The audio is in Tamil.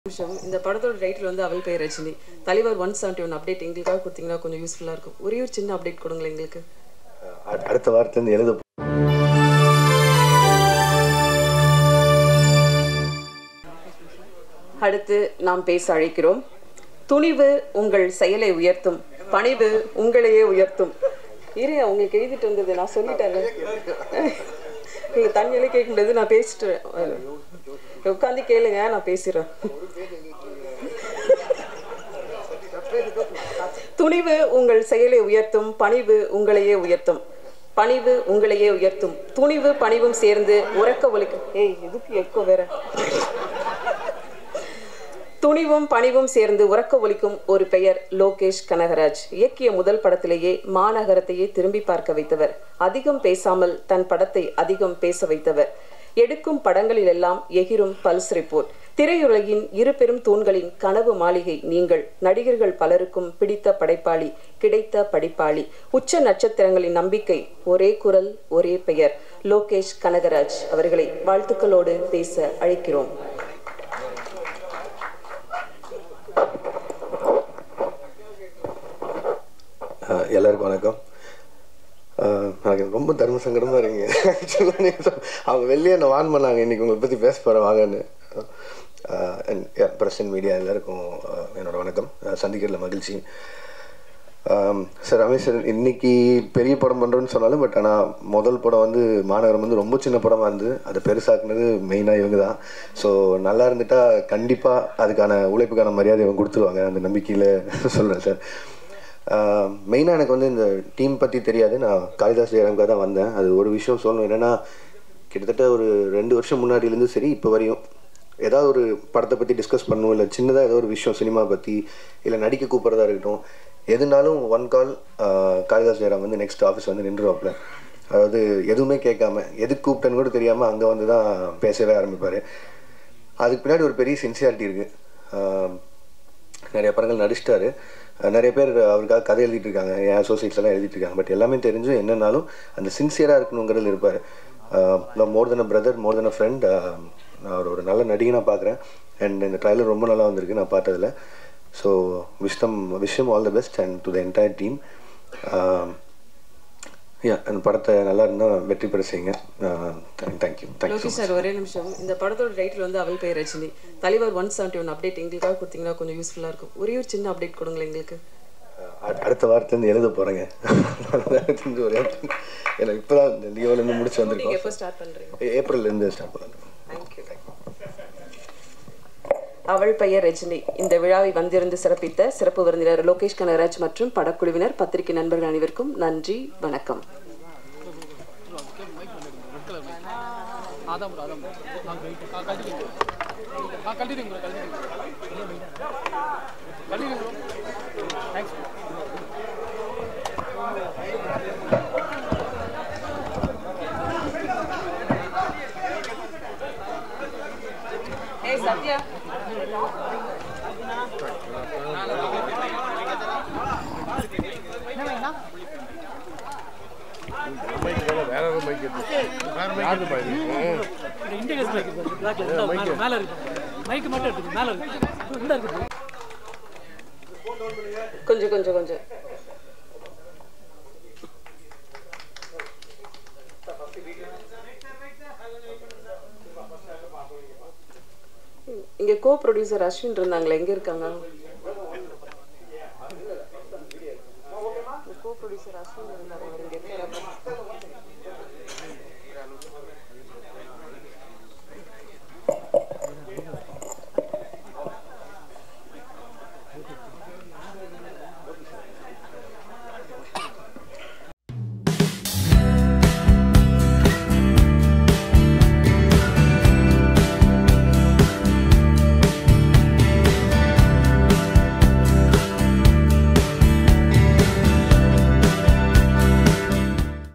நிமிஷம் இந்த படத்தோட டைட்டில் வந்து அவள் பெயர் ரஜினி தலைவர் ஒன் செவன்ட்டி ஒன் அப்டேட் எங்களுக்காக கொடுத்தீங்கன்னா கொஞ்சம் யூஸ்ஃபுல்லாக இருக்கும் ஒரே ஒரு சின்ன அப்டேட் கொடுங்களேன் எங்களுக்கு அ- அடுத்த வாரத்துலேருந்து எழுத போ- அடுத்து நாம் பேச அழைக்கிறோம் துணிவு உங்கள் செயலை உயர்த்தும் பணிவு உங்களையே உயர்த்தும் இரு உங்களுக்கு எழுதிட்டு வந்தது நான் சொல்லிட்டேன் நீங்க தண்ணியில கேட்க முடியாது நான் பேசிட்டு உட்காந்து கேளுங்க நான் பேசுறேன் துணிவு உங்கள் செயலை உயர்த்தும் பணிவு உங்களையே உயர்த்தும் பணிவு உங்களையே உயர்த்தும் துணிவு பணிவும் சேர்ந்து உறக்க ஒலிக்கும் ஏய் எதுக்கு எக்கோ வேற துணிவும் பணிவும் சேர்ந்து உறக்க ஒலிக்கும் ஒரு பெயர் லோகேஷ் கனகராஜ் இயக்கிய முதல் படத்திலேயே மாநகரத்தையே திரும்பி பார்க்க வைத்தவர் அதிகம் பேசாமல் தன் படத்தை அதிகம் பேச வைத்தவர் எடுக்கும் படங்களிலெல்லாம் எகிரும் பல்ஸ் ரிப்போர்ட் திரையுலகின் இரு பெரும் தூண்களின் கனவு மாளிகை நீங்கள் நடிகர்கள் பலருக்கும் பிடித்த படைப்பாளி கிடைத்த படிப்பாளி உச்ச நட்சத்திரங்களின் நம்பிக்கை ஒரே குரல் ஒரே பெயர் லோகேஷ் கனகராஜ் அவர்களை வாழ்த்துக்களோடு பேச அழைக்கிறோம் அஹ் எல்லாருக்கும் வணக்கம் அஹ் எனக்கு ரொம்ப தர்ம சங்கடமா இருக்குங்க Actually, நீங்க சொ- அவங்க வெளியே என்ன வான் பண்ணாங்க இன்னைக்கு உங்களை பற்றி பேச போகிறேன் வாங்கன்னு பிரசன்ட் மீடியா எல்லாருக்கும் அஹ், என்னோட வணக்கம் அஹ், சந்திக்கிறதுல மகிழ்ச்சி சார் ரமேஷ் சார் இன்னைக்கு பெரிய படம் பண்ணுறோன்னு சொன்னாலும் பட் ஆனால் முதல் படம் வந்து மாநகரம் வந்து ரொம்ப சின்ன படமாக இருந்து அதை பெருசாக்குனது மெயினாக இவங்க தான் ஸோ நல்லா இருந்துட்டா கண்டிப்பாக அதுக்கான உழைப்புக்கான மரியாதை இவங்க கொடுத்துருவாங்க அந்த நம்பிக்கையில் சொல்கிறேன் சார் மெயினாக எனக்கு வந்து இந்த டீம் பற்றி தெரியாது நான் காளிதாஸ் ஜெயராம்காக தான் வந்தேன் அது ஒரு விஷயம் சொல்லணும் என்னென்னா கிட்டத்தட்ட ஒரு ரெண்டு வருஷம் முன்னாடியிலேருந்து சரி இப்போ வரையும் ஏதாவது ஒரு படத்தை பற்றி டிஸ்கஸ் பண்ணுவோம் இல்லை சின்னதாக ஏதோ ஒரு விஷயம் சினிமா பற்றி இல்லை நடிக்க கூப்பிட்றதா இருக்கட்டும் எதுனாலும் ஒன் கால் காளிதாஸ் ஜெயராம் வந்து நெக்ஸ்ட் ஆஃபீஸ் வந்து நின்றுவாப்புல அதாவது எதுவுமே கேட்காம எதுக்கு கூப்பிட்டேன்னு கூட தெரியாமல் அங்கே வந்து தான் பேசவே ஆரம்பிப்பார் அதுக்கு பின்னாடி ஒரு பெரிய சின்சியாரிட்டி இருக்குது நிறைய படங்கள் நடிச்சிட்டாரு அஹ் நிறைய பேர் அவருக்காக கதை எழுதிட்டு இருக்காங்க என் அசோசியேட்ஸ் எல்லாம் எழுதிட்டு இருக்காங்க பட் எல்லாமே தெரிஞ்சும் என்னன்னாலும் அந்த சின்சியராக இருக்கணுங்கிறது இருப்பார் மோர் தென் அ brother more then a friend நான் அவர் ஒரு நல்ல நடிகனாக பார்க்குறேன் அண்ட் இந்த ட்ரைலர் ரொம்ப நல்லா வந்திருக்கு நான் பார்த்ததில் so wish them wish them all the best and to the entire team யா அந்த படத்தை நல்லா இருந்தால் வெற்றி பெற செய்யுங்க தேங்க்யூ தேங்க்யூ லோகி சார் ஒரே நிமிஷம் இந்த படத்தோட டைட்டில் வந்து அவள் பெயர் ரஜினி தலைவர் ஒன் செவன்ட்டி ஒன் அப்டேட் எங்களுக்காக கொடுத்தீங்கன்னா கொஞ்சம் யூஸ்ஃபுல்லாக இருக்கும் ஒரே ஒரு சின்ன அப்டேட் கொடுங்களேன் எங்களுக்கு அ- அடுத்த வாரத்துலேருந்து எழுத போகிறேங்க தெரிஞ்சு ஒரே எனக்கு இப்போ தான் இந்த லியோலேருந்து முடிச்சு நீங்க வந்திருக்கோம் எப்போ ஸ்டார்ட் பண்றீங்க ஏ- ஏப்ரல்லேருந்து ஸ்டார்ட் பண்ணலாம் தேங்க்யூ அவள் பெயர் ரஜினி இந்த விழாவை வந்திருந்து சிறப்பித்த சிறப்பு விருந்தினர் லோகேஷ் கனகராஜ் மற்றும் படக்குழுவினர் பத்திரிகை நண்பர்கள் அனைவருக்கும் நன்றி வணக்கம் அதான் bro, அதான் bro. நான் கழட்டி- நான் கழட்டிக்கிறேன். நான் கழட்டிக்கிறேன் bro, கழட்டிக்கிறேன். கழட்டிக்கிறேன் bro. Thanks bro. ஏய் சத்யா இந்த இண்டிகேஷன் இருக்கு பாரு, blackல இருந்தா மேல- மேல இருக்கு மைக் மட்டும் எடுத்துக்கு மேல இருக்கு உள்ள இருக்கு bro. கொஞ்சம் கொஞ்சம் கொஞ்சம் இங்க கோ ப்ரொடியூசர் அஸ்வின் இருந்தாங்களே எங்க இருக்காங்க கோ ப்ரொடியூசர் அஸ்வின் இருந்தாங்க அவர் இங்க இருக்காரா?